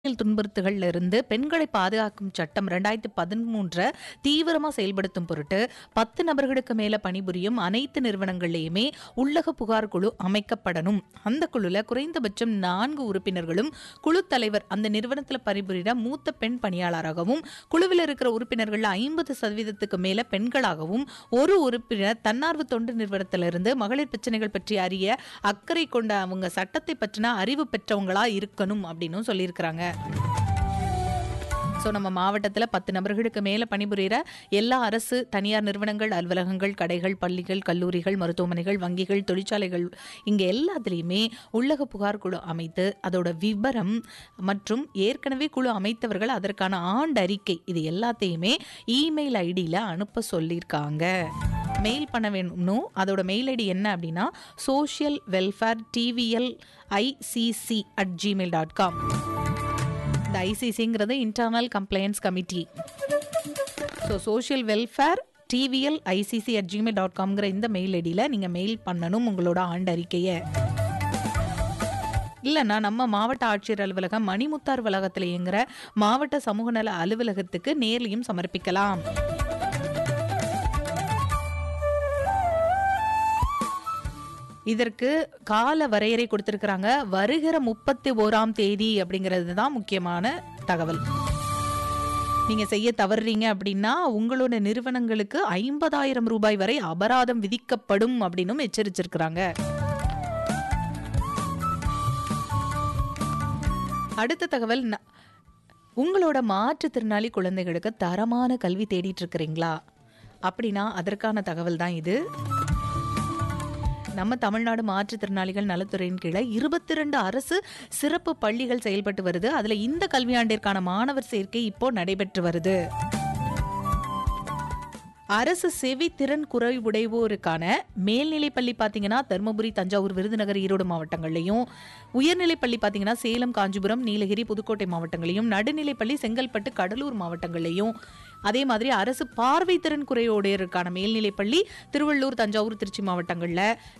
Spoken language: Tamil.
பாலியல் துன்புறுத்துகள்ல இருந்து பெண்களை பாதுகாக்கும் சட்டம் ரெண்டாயிரத்தி பதிமூன்றை தீவிரமா செயல்படுத்தும் பொருட்டு பத்து நபர்களுக்கு மேல பணிபுரியும் அனைத்து நிறுவனங்கள்லயுமே உள்ளக புகார் குழு அமைக்கப்படணும் அந்த குழுல குறைந்தபட்சம் நான்கு உறுப்பினர்களும் குழு தலைவர் அந்த நிறுவனத்துல பணிபுரிகிற மூத்த பெண் பணியாளராகவும் குழுவில் இருக்கிற உறுப்பினர்கள்ல ஐம்பது சதவீதத்துக்கு மேல பெண்களாகவும் ஒரு உறுப்பினர் தன்னார்வ தொண்டு நிறுவனத்திலிருந்து மகளிர் பிரச்சனைகள் பற்றி அறிய அக்கறை கொண்ட அவங்க சட்டத்தை பற்றின அறிவு பெற்றவங்களா இருக்கணும் அப்படின்னு சொல்லியிருக்கிறாங்க ஸோ நம்ம மாவட்டத்தில் பத்து நபர்களுக்கு மேலே பணிபுரிகிற எல்லா அரசு தனியார் நிறுவனங்கள் அலுவலகங்கள் கடைகள் பள்ளிகள் கல்லூரிகள் மருத்துவமனைகள் வங்கிகள் தொழிற்சாலைகள் இங்கே எல்லாத்துலேயுமே உள்ளக புகார் குழு அமைத்து அதோட விவரம் மற்றும் ஏற்கனவே குழு அமைத்தவர்கள் அதற்கான ஆண்டறிக்கை இது எல்லாத்தையுமே இமெயில் ஐடியில் அனுப்ப சொல்லியிருக்காங்க மெயில் பண்ண வேணும் அதோட மெயில் ஐடி என்ன அப்படின்னா social welfare TVL ICC at gmail dot com இந்த ஐசிசிங்கிறது internal complaints committee so social welfare TVL ICC at gmail dot காம்ங்கிற இந்த மெயில் ஐடியில் நீங்கள் மெயில் பண்ணணும் உங்களோட ஆண்டறிக்கையை இல்லைன்னா நம்ம மாவட்ட ஆட்சியர் அலுவலகம் மணிமுத்தார் வளாகத்தில் இயங்குற மாவட்ட சமூக நல அலுவலகத்துக்கு நேர்லையும் சமர்ப்பிக்கலாம் இதற்கு கால வரையறை கொடுத்திருக்கிறாங்க வருகிற முப்பத்தி ஓராம் தேதி அப்படிங்கிறது தான் முக்கியமான தகவல் நீங்க செய்ய தவறுறீங்க அப்படின்னா உங்களோட நிறுவனங்களுக்கு ஐம்பதாயிரம் ரூபாய் வரை அபராதம் விதிக்கப்படும் அப்படின்னும் எச்சரிச்சிருக்கிறாங்க அடுத்த தகவல் ந- உங்களோட மாற்றுத்திறனாளி குழந்தைகளுக்கு தரமான கல்வி தேடிட்டு இருக்கிறீங்களா அப்படின்னா அதற்கான தகவல் தான் இது நம்ம தமிழ்நாடு மாற்றுத்திறனாளிகள் நலத்துறையின் கீழே இருபத்தி ரெண்டு அரசு சிறப்பு பள்ளிகள் செயல்பட்டு வருது அதுல இந்த கல்வியாண்டிற்கான மாணவர் சேர்க்கை இப்போ நடைபெற்று வருது அரசு செவி திறன் குறைவுடைவோருக்கான மேல்நிலைப் பள்ளி பார்த்தீங்கன்னா தருமபுரி தஞ்சாவூர் விருதுநகர் ஈரோடு மாவட்டங்கள்லையும் உயர்நிலைப் பள்ளி பார்த்தீங்கன்னா சேலம் காஞ்சிபுரம் நீலகிரி புதுக்கோட்டை மாவட்டங்களையும் நடுநிலைப் பள்ளி செங்கல்பட்டு கடலூர் மாவட்டங்கள்லையும் அதே மாதிரி அரசு பார்வை திறன் குறையோடையருக்கான மேல்நிலைப் பள்ளி திருவள்ளூர் தஞ்சாவூர் திருச்சி மாவட்டங்களில்